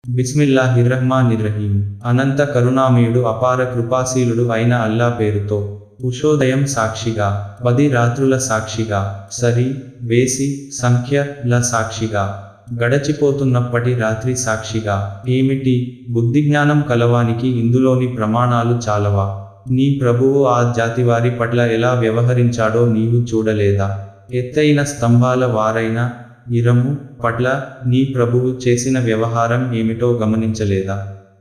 బిస్మిల్లాహిర్రహ్మానిర్రహీం అనంత కరుణామయుడు అపార కృపాశీలుడు అయిన అల్లా పేరుతో ఉషోదయం సాక్షిగా పది రాత్రుల సాక్షిగా సరి వేసి సంఖ్య ల సాక్షిగా గడచిపోతున్నప్పటి రాత్రి సాక్షిగా ఏమిటి బుద్ధిజ్ఞానం కలవానికి ఇందులోని ప్రమాణాలు చాలవా నీ ప్రభువు ఆ జాతివారి పట్ల ఎలా వ్యవహరించాడో నీవు చూడలేదా ఎత్తైన స్తంభాల వారైన ఇరము పట్ల నీ ప్రభువు చేసిన వ్యవహారం ఏమిటో గమనించలేదా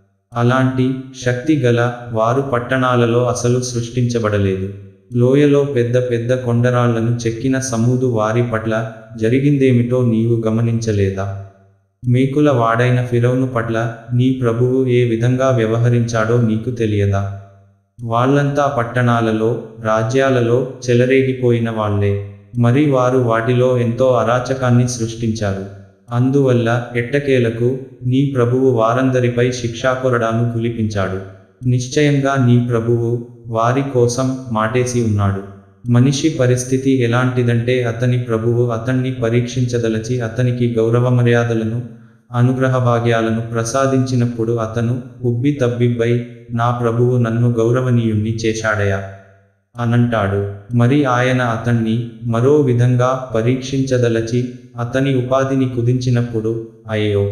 అలాంటి శక్తి గల వారు పట్టణాలలో అసలు సృష్టించబడలేదు లోయలో పెద్ద పెద్ద కొండరాళ్లను చెక్కిన సమూదు వారి పట్ల జరిగిందేమిటో నీవు గమనించలేదా మేకుల వాడైన ఫిరౌను పట్ల నీ ప్రభువు ఏ విధంగా వ్యవహరించాడో నీకు తెలియదా వాళ్ళంతా పట్టణాలలో రాజ్యాలలో చెలరేగిపోయిన వాళ్లే మరి వారు వాటిలో ఎంతో అరాచకాన్ని సృష్టించారు అందువల్ల ఎట్టకేలకు నీ ప్రభువు వారందరిపై శిక్షాకొరడాను కులిపించాడు నిశ్చయంగా నీ ప్రభువు వారి కోసం మాటేసి ఉన్నాడు మనిషి పరిస్థితి ఎలాంటిదంటే అతని ప్రభువు అతన్ని పరీక్షించదలచి అతనికి గౌరవ మర్యాదలను అనుగ్రహ భాగ్యాలను ప్రసాదించినప్పుడు అతను ఉబ్బి తబ్బిబ్బై నా ప్రభువు నన్ను గౌరవనీయుణ్ణి చేశాడయా అనంటాడు మరి ఆయన అతన్ని మరో విధంగా పరీక్షించదలచి అతని ఉపాధిని కుదించినప్పుడు అయ్యో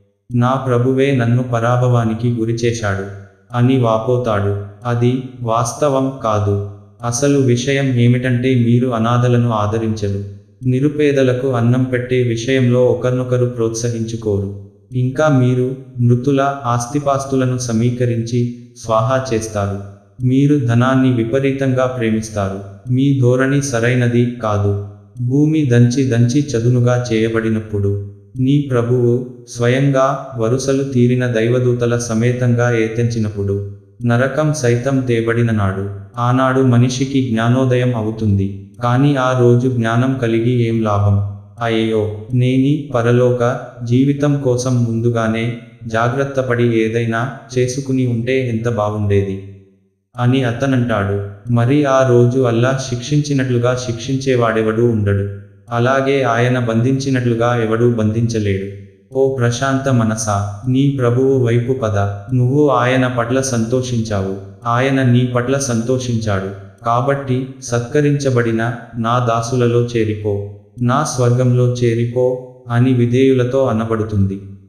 నా ప్రభువే నన్ను పరాభవానికి గురిచేశాడు అని వాపోతాడు అది వాస్తవం కాదు అసలు విషయం ఏమిటంటే మీరు అనాథలను ఆదరించరు నిరుపేదలకు అన్నం పెట్టే విషయంలో ఒకరినొకరు ప్రోత్సహించుకోరు ఇంకా మీరు మృతుల ఆస్తిపాస్తులను సమీకరించి స్వాహా చేస్తారు మీరు ధనాన్ని విపరీతంగా ప్రేమిస్తారు మీ ధోరణి సరైనది కాదు భూమి దంచి దంచి చదునుగా చేయబడినప్పుడు నీ ప్రభువు స్వయంగా వరుసలు తీరిన దైవదూతల సమేతంగా ఏతెంచినప్పుడు నరకం సైతం తేబడిన నాడు ఆనాడు మనిషికి జ్ఞానోదయం అవుతుంది కానీ ఆ రోజు జ్ఞానం కలిగి ఏం లాభం అయ్యో నేని పరలోక జీవితం కోసం ముందుగానే జాగ్రత్తపడి ఏదైనా చేసుకుని ఉంటే ఎంత బాగుండేది అని అతనంటాడు మరి ఆ రోజు అల్లా శిక్షించినట్లుగా శిక్షించేవాడెవడూ ఉండడు అలాగే ఆయన బంధించినట్లుగా ఎవడూ బంధించలేడు ఓ ప్రశాంత మనసా నీ ప్రభువు వైపు పద నువ్వు ఆయన పట్ల సంతోషించావు ఆయన నీ పట్ల సంతోషించాడు కాబట్టి సత్కరించబడిన నా దాసులలో చేరిపో నా స్వర్గంలో చేరిపో అని విధేయులతో అనబడుతుంది